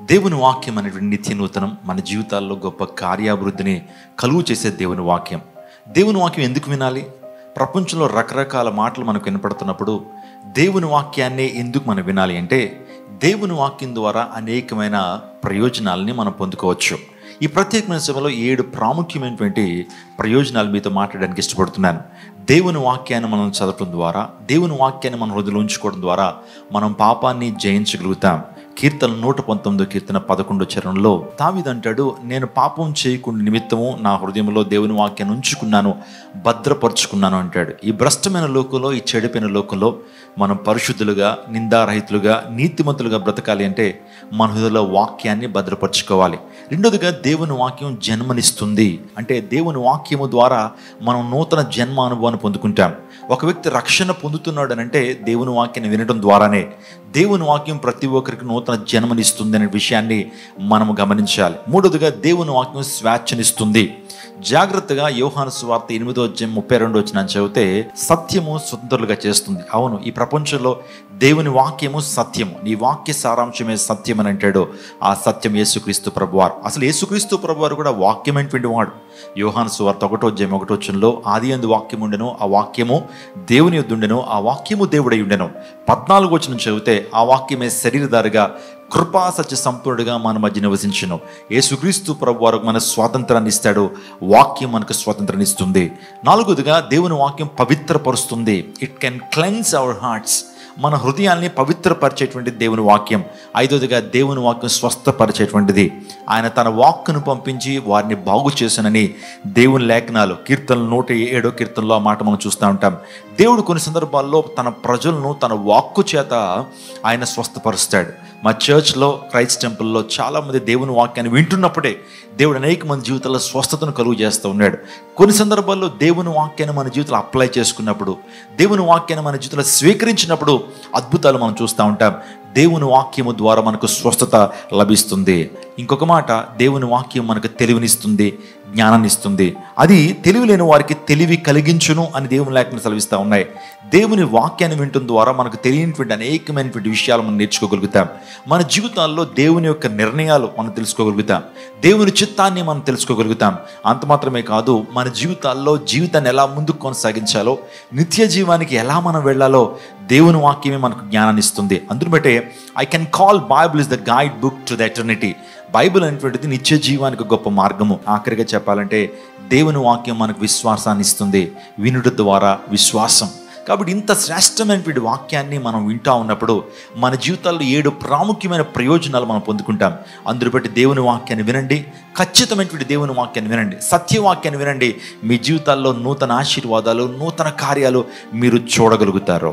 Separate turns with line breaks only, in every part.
దేవుని వాక్యం అనేటువంటి నిత్య నూతనం మన జీవితాల్లో గొప్ప కార్యాభివృద్ధిని కలుగు చేసే దేవుని వాక్యం దేవుని వాక్యం ఎందుకు వినాలి ప్రపంచంలో రకరకాల మాటలు మనకు వినపడుతున్నప్పుడు దేవుని వాక్యాన్నే ఎందుకు మనం వినాలి అంటే దేవుని వాక్యం ద్వారా అనేకమైన ప్రయోజనాలని మనం పొందుకోవచ్చు ఈ ప్రత్యేకమైన సభలో ఏడు ప్రాముఖ్యమైనటువంటి ప్రయోజనాలు మీతో మాట్లాడడానికి ఇష్టపడుతున్నాను దేవుని వాక్యాన్ని మనం చదవటం ద్వారా దేవుని వాక్యాన్ని మన హృదయలో ఉంచుకోవడం ద్వారా మనం పాపాన్ని జయించగలుగుతాం కీర్తన నూట పంతొమ్మిదో కీర్తన పదకొండో చరణంలో తావిదంటాడు నేను పాపం చేయకుండా నిమిత్తము నా హృదయంలో దేవుని వాక్యాన్ని ఉంచుకున్నాను భద్రపరుచుకున్నాను అంటాడు ఈ భ్రష్టమైన లోకంలో ఈ చెడిపోయిన లోకంలో మనం పరిశుద్ధులుగా నిందారహితులుగా నీతిమంతులుగా బ్రతకాలి అంటే మన హృదయంలో వాక్యాన్ని భద్రపరచుకోవాలి రెండోదిగా దేవుని వాక్యం జన్మనిస్తుంది అంటే దేవుని వాక్యము ద్వారా మనం నూతన జన్మ అనుభవాన్ని పొందుకుంటాం ఒక వ్యక్తి రక్షణ పొందుతున్నాడు అని అంటే దేవుని వాక్యాన్ని వినడం ద్వారానే దేవుని వాక్యం ప్రతి ఒక్కరికి నూతన జన్మనిస్తుంది అనే విషయాన్ని మనము గమనించాలి మూడోదిగా దేవుని వాక్యం స్వేచ్ఛనిస్తుంది జాగ్రత్తగా యోహాను సువార్త ఎనిమిదో అధ్యాయం ముప్పై రెండు వచ్చిన చదివితే సత్యము స్వతంత్రులుగా చేస్తుంది అవును ఈ ప్రపంచంలో దేవుని వాక్యము సత్యము నీ వాక్య సారాంశమే సత్యం అని అంటాడు ఆ సత్యం యేసుక్రీస్తు ప్రభువారు అసలు యేసుక్రీస్తు ప్రభువారు కూడా వాక్యమైనటువంటి వాడు యోహాను సువార్త ఒకటో అధ్యాయం ఒకటో వచ్చంలో ఆది అందు వాక్యం ఉండెను ఆ వాక్యము దేవుని యొద్ద ఉండెను ఆ వాక్యము దేవుడై ఉండెను పద్నాలుగు వచ్చిన చదివితే ఆ వాక్యమే శరీరధారిగా కృపా సత్య సంపూర్ణుడిగా మన మధ్య నివసించను యేసుక్రీస్తు ప్రభు వారికి మన స్వాతంత్రాన్ని ఇస్తాడు వాక్యం మనకు స్వాతంత్రాన్ని ఇస్తుంది నాలుగోదిగా దేవుని వాక్యం పవిత్రపరుస్తుంది it can cleanse our hearts మన హృదయాల్ని పవిత్రపరిచేటువంటి దేవుని వాక్యం ఐదోదిగా దేవుని వాక్యం స్వస్థపరిచేటువంటిది ఆయన తన వాక్కును పంపించి వారిని బాగు చేశానని దేవుని లేఖనాలు కీర్తనలు నూట ఏడో కీర్తనలో ఆ మాట మనం చూస్తూ ఉంటాం దేవుడు కొన్ని సందర్భాల్లో తన ప్రజలను తన వాక్కు చేత ఆయన స్వస్థపరుస్తాడు మా చర్చ్లో క్రైస్ట్ టెంపుల్లో చాలామంది దేవుని వాక్యాన్ని వింటున్నప్పుడే దేవుడు అనేక మంది జీవితాల్లో స్వస్థతను కలుగు చేస్తూ ఉన్నాడు కొన్ని సందర్భాల్లో దేవుని వాక్యాన్ని మన జీవితంలో అప్లై చేసుకున్నప్పుడు దేవుని వాక్యాన్ని మన జీవితంలో స్వీకరించినప్పుడు అద్భుతాలు మనం చూస్తూ ఉంటాం దేవుని వాక్యము ద్వారా మనకు స్వస్థత లభిస్తుంది ఇంకొక మాట దేవుని వాక్యం మనకు తెలివినిస్తుంది జ్ఞానాన్ని ఇస్తుంది అది తెలివి లేని వారికి తెలివి కలిగించును అని దేవుని లేఖను సెలవిస్తూ ఉన్నాయి దేవుని వాక్యాన్ని వినటం ద్వారా మనకు తెలియనిటువంటి అనేకమైనటువంటి విషయాలు మనం నేర్చుకోగలుగుతాం మన జీవితాల్లో దేవుని యొక్క నిర్ణయాలు మనం తెలుసుకోగలుగుతాం దేవుని చిత్తాన్ని మనం తెలుసుకోగలుగుతాం అంత మాత్రమే కాదు మన జీవితాల్లో జీవితాన్ని ఎలా ముందుకు కొనసాగించాలో నిత్య జీవానికి ఎలా మనం వెళ్ళాలో దేవుని వాక్యమే మనకు జ్ఞానాన్ని ఇస్తుంది అందును బట్టే I can call Bible is the guide book to the eternity Bible అనేటువంటిది నిత్య జీవానికి గొప్ప మార్గము ఆఖరిగా చెప్పాలంటే దేవుని వాక్యం మనకు విశ్వాసాన్ని ఇస్తుంది వినుడు ద్వారా విశ్వాసం కాబట్టి ఇంత శ్రేష్టమైనటువంటి వాక్యాన్ని మనం వింటా ఉన్నప్పుడు మన జీవితాల్లో ఏడు ప్రాముఖ్యమైన ప్రయోజనాలు మనం పొందుకుంటాం అందును బట్టి దేవుని వాక్యాన్ని వినండి ఖచ్చితమైనటువంటి దేవుని వాక్యాన్ని వినండి సత్యవాక్యాన్ని వినండి మీ జీవితాల్లో నూతన ఆశీర్వాదాలు నూతన కార్యాలు మీరు చూడగలుగుతారు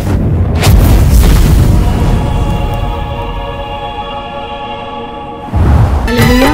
hallelujah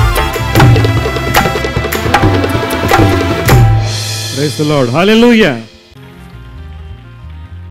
praise the Lord hallelujah